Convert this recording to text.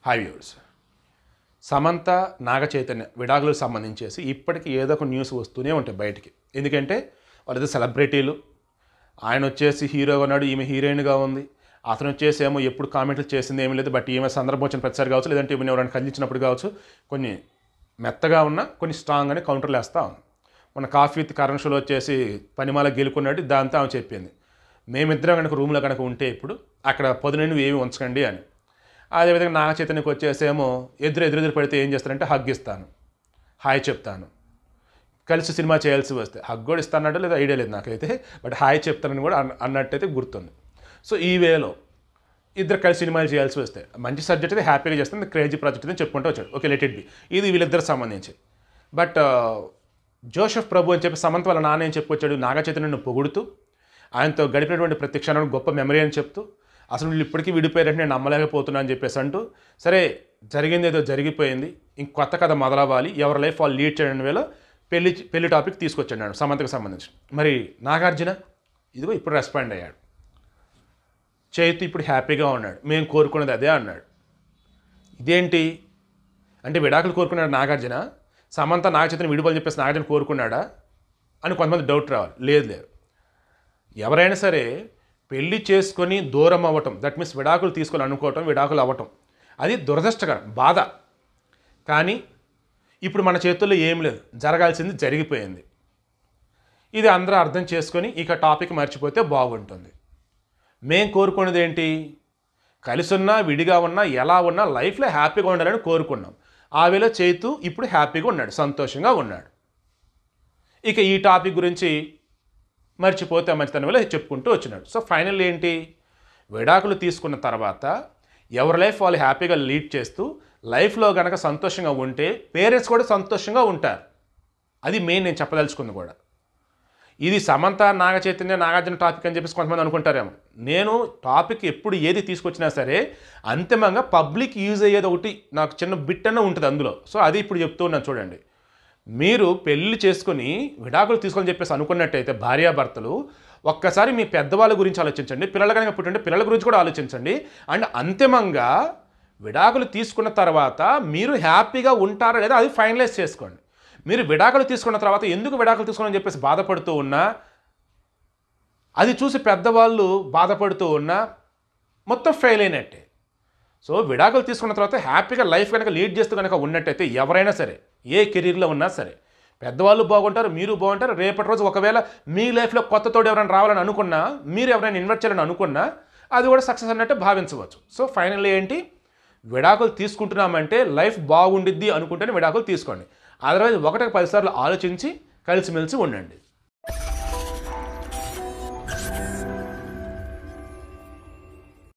hi viewers Samantha Naga Chaitanya విడాకులకు సంబంధించేసి ఇప్పటికీ ఏదో ఒక న్యూస్ వస్తూనే ఉంటాయి బయటికి ఎందుకంటే వాళ్ళది సెలబ్రిటీలు ఆయన వచ్చేసి హీరోగా ఉన్నాడు ఈమె హీరోయిన్గా ఉంది అతను వచ్చేసి ఏమో ఎప్పుడు కామెంట్లు చేసింది ఏమీ లేదు బట్ ఈమె సందర్భం వచ్చిన ప్రతిసారి కావచ్చు లేదంటే ఈమెను ఎవరైనా ఖండించినప్పుడు కావచ్చు కొన్ని మెత్తగా ఉన్న కొన్ని స్ట్రాంగ్ అని కౌంటర్లు వేస్తూ ఉంది మన కాఫీ విత్ కరణ్ షోలో వచ్చేసి పనిమాల గెలుకున్నట్టు దాంతో ఆమె చెప్పింది మేమిద్దరం కనుక రూమ్లో కనుక ఉంటే ఇప్పుడు అక్కడ పొదునని ఏమి ఉంచకండి అని అదేవిధంగా నాగ చైతన్యకి వచ్చేసేమో ఎదురు ఎదురు ఎదురు పడితే ఏం చేస్తారంటే హగ్ ఇస్తాను హాయ్ చెప్తాను కలిసి సినిమా చేయాల్సి వస్తే హగ్ కూడా ఇస్తానట్టు లేదా ఐడియా లేదు నాకైతే బట్ హాయ్ చెప్తానని కూడా అన్న- అన్నట్టయితే గుర్తుంది సో ఈ వేలో ఇద్దరు కలిసి సినిమాలు చేయాల్సి వస్తే మంచి సబ్జెక్ట్ అయితే హ్యాపీగా చేస్తుంది క్రేజీ ప్రాజెక్ట్ అయితే చెప్పుకుంటూ వచ్చాడు ఓకే లెట్ ఇట్ బి ఇది వీళ్ళిద్దరికి సంబంధించి బట్ జోసెఫ్ ప్రభు అని చెప్పి సమంత వాళ్ళ నాన్న ఏం చెప్పుకొచ్చాడు నాగ చైతన్యను పొగుడుతూ ఆయనతో గడిపినటువంటి ప్రతి క్షణం గొప్ప మెమరీ అని చెప్తూ అసలు వీళ్ళు ఇప్పటికీ విడిపోయారంటే నేను నమ్మలేకపోతున్నా అని చెప్పేసి అంటూ సరే జరిగింది ఏదో జరిగిపోయింది ఇంక కొత్త కథ మొదలవ్వాలి ఎవరి లైఫ్ వాళ్ళు లీడ్ చేయడం వేళ పెళ్లి పెళ్లి టాపిక్ తీసుకొచ్చాడు సమంతకు సంబంధించి మరి నాగార్జున ఇదిగో ఇప్పుడు రెస్పాండ్ అయ్యాడు చైతు ఇప్పుడు హ్యాపీగా ఉన్నాడు మేము కోరుకున్నది అదే అన్నాడు ఇదేంటి అంటే విడాకులు కోరుకున్నాడు నాగార్జున సమంత నాగచైతన్య విడిపోని చెప్పేసి నాగార్జున కోరుకున్నాడా అని కొంతమంది డౌట్ రావాలి లేదు లేదు ఎవరైనా సరే పెళ్లి చేసుకొని దూరం అవ్వటం దట్ మీన్స్ విడాకులు తీసుకొని అనుకోవటం విడాకులు అవ్వటం అది దురదృష్టకరం బాధ కానీ ఇప్పుడు మన చేతుల్లో ఏం లేదు జరగాల్సింది జరిగిపోయింది ఇది అందరూ అర్థం చేసుకొని ఇక టాపిక్ మర్చిపోతే బాగుంటుంది మేం కోరుకున్నది ఏంటి కలిసి ఉన్నా విడిగా ఉన్నా ఎలా ఉన్నా లైఫ్లో హ్యాపీగా ఉండాలని కోరుకున్నాం ఆ వేళ చేతు ఇప్పుడు హ్యాపీగా ఉన్నాడు సంతోషంగా ఉన్నాడు ఇక ఈ టాపిక్ గురించి మర్చిపోతే మంచితనం వల్ల చెప్పుకుంటూ వచ్చినాడు సో ఫైనల్ ఏంటి విడాకులు తీసుకున్న తర్వాత ఎవరి లైఫ్ వాళ్ళు హ్యాపీగా లీడ్ చేస్తూ లైఫ్లో కనుక సంతోషంగా ఉంటే పేరెంట్స్ కూడా సంతోషంగా ఉంటారు అది మెయిన్ నేను చెప్పదలుచుకుంది కూడా ఇది సమంత నాగ చైతన్య నాగార్జున టాపిక్ అని చెప్పేసి కొంతమంది అనుకుంటారేమో నేను టాపిక్ ఎప్పుడు ఏది తీసుకొచ్చినా సరే అంతిమంగా పబ్లిక్ యూజ్ అయ్యేది ఒకటి నాకు చిన్న బిట్ అన్న ఉంటుంది అందులో సో అది ఇప్పుడు చెప్తూ ఉన్నాను చూడండి మీరు పెళ్లి చేసుకొని విడాకులు తీసుకొని చెప్పేసి అనుకున్నట్టయితే భార్యాభర్తలు ఒక్కసారి మీ పెద్దవాళ్ళ గురించి ఆలోచించండి పిల్లల కనుక పుట్టుంటే పిల్లల గురించి కూడా ఆలోచించండి అండ్ అంతిమంగా విడాకులు తీసుకున్న తర్వాత మీరు హ్యాపీగా ఉంటారా లేదా అది ఫైనలైజ్ చేసుకోండి మీరు విడాకులు తీసుకున్న తర్వాత ఎందుకు విడాకులు తీసుకుని చెప్పేసి బాధపడుతూ ఉన్నా అది చూసి పెద్దవాళ్ళు బాధపడుతూ ఉన్నా మొత్తం ఫెయిల్ అయినట్టే సో విడాకులు తీసుకున్న తర్వాత హ్యాపీగా లైఫ్ కనుక లీడ్ చేస్తూ కనుక ఉన్నట్టయితే ఎవరైనా సరే ఏ కెరీర్లో ఉన్నా సరే పెద్దవాళ్ళు బాగుంటారు మీరు బాగుంటారు రేపటి రోజు ఒకవేళ మీ లైఫ్లో కొత్త తోడు ఎవరైనా రావాలని అనుకున్నా మీరు ఎవరైనా ఇన్వెస్ట్ చేయాలని అనుకున్నా అది కూడా సక్సెస్ అన్నట్టు భావించవచ్చు సో ఫైనల్ ఏంటి విడాకులు తీసుకుంటున్నామంటే లైఫ్ బాగుండిద్ది అనుకుంటేనే విడాకులు తీసుకోండి అదర్వైజ్ ఒకటికి పదిసార్లు ఆలోచించి కలిసిమెలిసి ఉండండి